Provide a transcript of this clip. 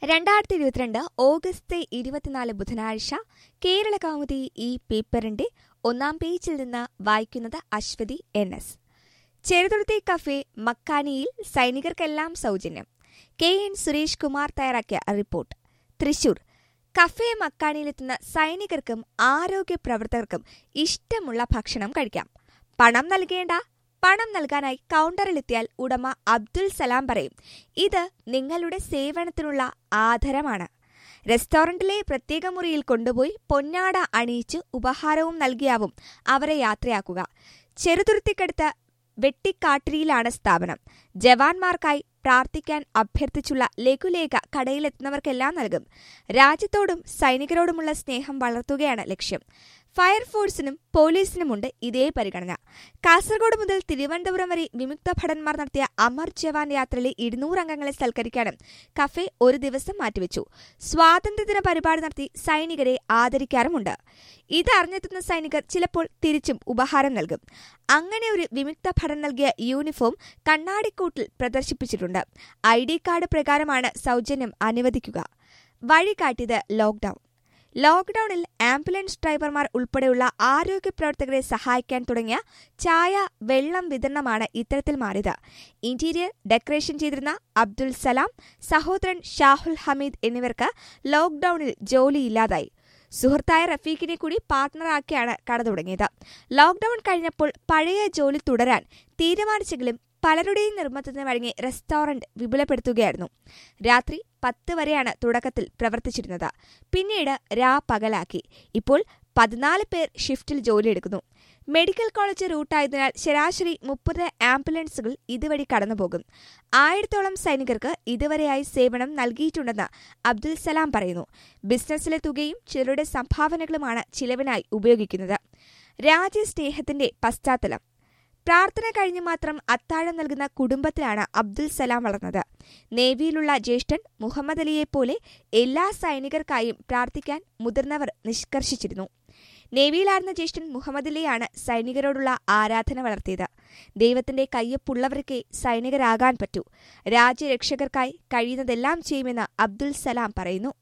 രണ്ടായിരത്തി ഇരുപത്തിരണ്ട് ഓഗസ്റ്റ് ഇരുപത്തിനാല് ബുധനാഴ്ച കേരള കൗമുദി ഈ പേപ്പറിന്റെ ഒന്നാം പേജിൽ നിന്ന് വായിക്കുന്നത് Aswathy N S Cheruthuruthy cafe മക്കാനിയിൽ സൈനികർക്കെല്ലാം സൗജന്യം കെ എൻ സുരേഷ് കുമാർ തയ്യാറാക്കിയ റിപ്പോർട്ട് തൃശൂർ കഫേ മക്കാനിയിലെത്തുന്ന സൈനികർക്കും ആരോഗ്യ പ്രവർത്തകർക്കും ഇഷ്ടമുള്ള ഭക്ഷണം കഴിക്കാം പണം നൽകേണ്ട പണം നൽകാനായി കൗണ്ടറിലെത്തിയാൽ ഉടമ അബ്ദുൽ സലാം പറയും ഇത് നിങ്ങളുടെ സേവനത്തിനുള്ള ആദരമാണ് റെസ്റ്റോറന്റിലെ പ്രത്യേക മുറിയിൽ കൊണ്ടുപോയി പൊന്നാട അണിയിച്ച് ഉപഹാരവും നൽകിയാവും അവരെ യാത്രയാക്കുക ചെറുതുരുത്തിക്കടുത്ത് വെട്ടിക്കാട്ടിരിയിലാണ് സ്ഥാപനം ജവാന്മാർക്കായി പ്രാർത്ഥിക്കാൻ അഭ്യർത്ഥിച്ചുള്ള ലഘുലേഖ കടയിലെത്തുന്നവർക്കെല്ലാം നൽകും രാജ്യത്തോടും സൈനികരോടുമുള്ള സ്നേഹം വളർത്തുകയാണ് ലക്ഷ്യം ഫയർഫോഴ്സിനും പോലീസിനുമുണ്ട് ഇതേ പരിഗണന കാസർഗോഡ് മുതൽ തിരുവനന്തപുരം വരെ വിമുക്ത ഭടന്മാർ നടത്തിയ അമർ ജവാൻ യാത്രയിലെ ഇരുന്നൂറ് അംഗങ്ങളെ സൽക്കരിക്കാനും കഫേ ഒരു ദിവസം മാറ്റിവെച്ചു സ്വാതന്ത്ര്യദിന പരിപാടി നടത്തി സൈനികരെ ആദരിക്കാറുമുണ്ട് ഇതറിഞ്ഞെത്തുന്ന സൈനികർ ചിലപ്പോൾ തിരിച്ചും ഉപഹാരം നൽകും അങ്ങനെ ഒരു വിമുക്ത ഭടൻ നൽകിയ യൂണിഫോം കണ്ണാടിക്കൂട്ടിൽ പ്രദർശിപ്പിച്ചിട്ടുണ്ട് ഐ ഡി കാർഡ് പ്രകാരമാണ് സൗജന്യം അനുവദിക്കുക വഴികാട്ടിയത് ലോക്ഡൌൺ ലോക്ഡൌണിൽ ആംബുലൻസ് ഡ്രൈവർമാർ ഉൾപ്പെടെയുള്ള ആരോഗ്യ പ്രവർത്തകരെ സഹായിക്കാൻ തുടങ്ങിയ ചായ വെള്ളം വിതരണമാണ് ഇത്തരത്തിൽ മാറിയത് ഇന്റീരിയർ ഡെക്കറേഷൻ ചെയ്തിരുന്ന അബ്ദുൽ സലാം സഹോദരൻ ഷാഹുൽ ഹമീദ് എന്നിവർക്ക് ലോക്ഡൌണിൽ ജോലിയില്ലാതായി സുഹൃത്തായ റഫീഖിനെ കൂടി പാർട്ട്ണറാക്കിയാണ് കട തുടങ്ങിയത് ലോക്ഡൌൺ കഴിഞ്ഞപ്പോൾ പഴയ ജോലി തുടരാൻ തീരുമാനിച്ചെങ്കിലും പലരുടെയും നിർബന്ധത്തിന് വഴങ്ങി റെസ്റ്റോറന്റ് വിപുലപ്പെടുത്തുകയായിരുന്നു രാത്രി പത്ത് വരെയാണ് തുടക്കത്തിൽ പ്രവർത്തിച്ചിരുന്നത് പിന്നീട് രാ പകലാക്കി ഇപ്പോൾ പതിനാല് പേർ ഷിഫ്റ്റിൽ ജോലിയെടുക്കുന്നു മെഡിക്കൽ കോളേജ് റൂട്ടായതിനാൽ ശരാശരി മുപ്പത് ആംബുലൻസുകൾ ഇതുവഴി കടന്നുപോകും ആയിരത്തോളം സൈനികർക്ക് ഇതുവരെയായി സേവനം നൽകിയിട്ടുണ്ടെന്ന് അബ്ദുൽ സലാം പറയുന്നു ബിസിനസ്സിലെ തുകയും ചിലരുടെ സംഭാവനകളുമാണ് ചിലവിനായി ഉപയോഗിക്കുന്നത് രാജ്യസ്നേഹത്തിന്റെ പശ്ചാത്തലം പ്രാർത്ഥന കഴിഞ്ഞ് മാത്രം അത്താഴം നൽകുന്ന കുടുംബത്തിലാണ് അബ്ദുൽ സലാം വളർന്നത് നേവിയിലുള്ള ജ്യേഷ്ഠൻ മുഹമ്മദ് അലിയെപ്പോലെ എല്ലാ സൈനികർക്കായും പ്രാർത്ഥിക്കാൻ മുതിർന്നവർ നിഷ്കർഷിച്ചിരുന്നു നേവിയിലായിരുന്ന ജ്യേഷ്ഠൻ മുഹമ്മദ് അലിയാണ് സൈനികരോടുള്ള ആരാധന വളർത്തിയത് ദൈവത്തിന്റെ കയ്യൊപ്പുള്ളവർക്കേ സൈനികരാകാൻ പറ്റൂ രാജ്യരക്ഷകർക്കായി കഴിയുന്നതെല്ലാം ചെയ്യുമെന്ന് അബ്ദുൽ സലാം പറയുന്നു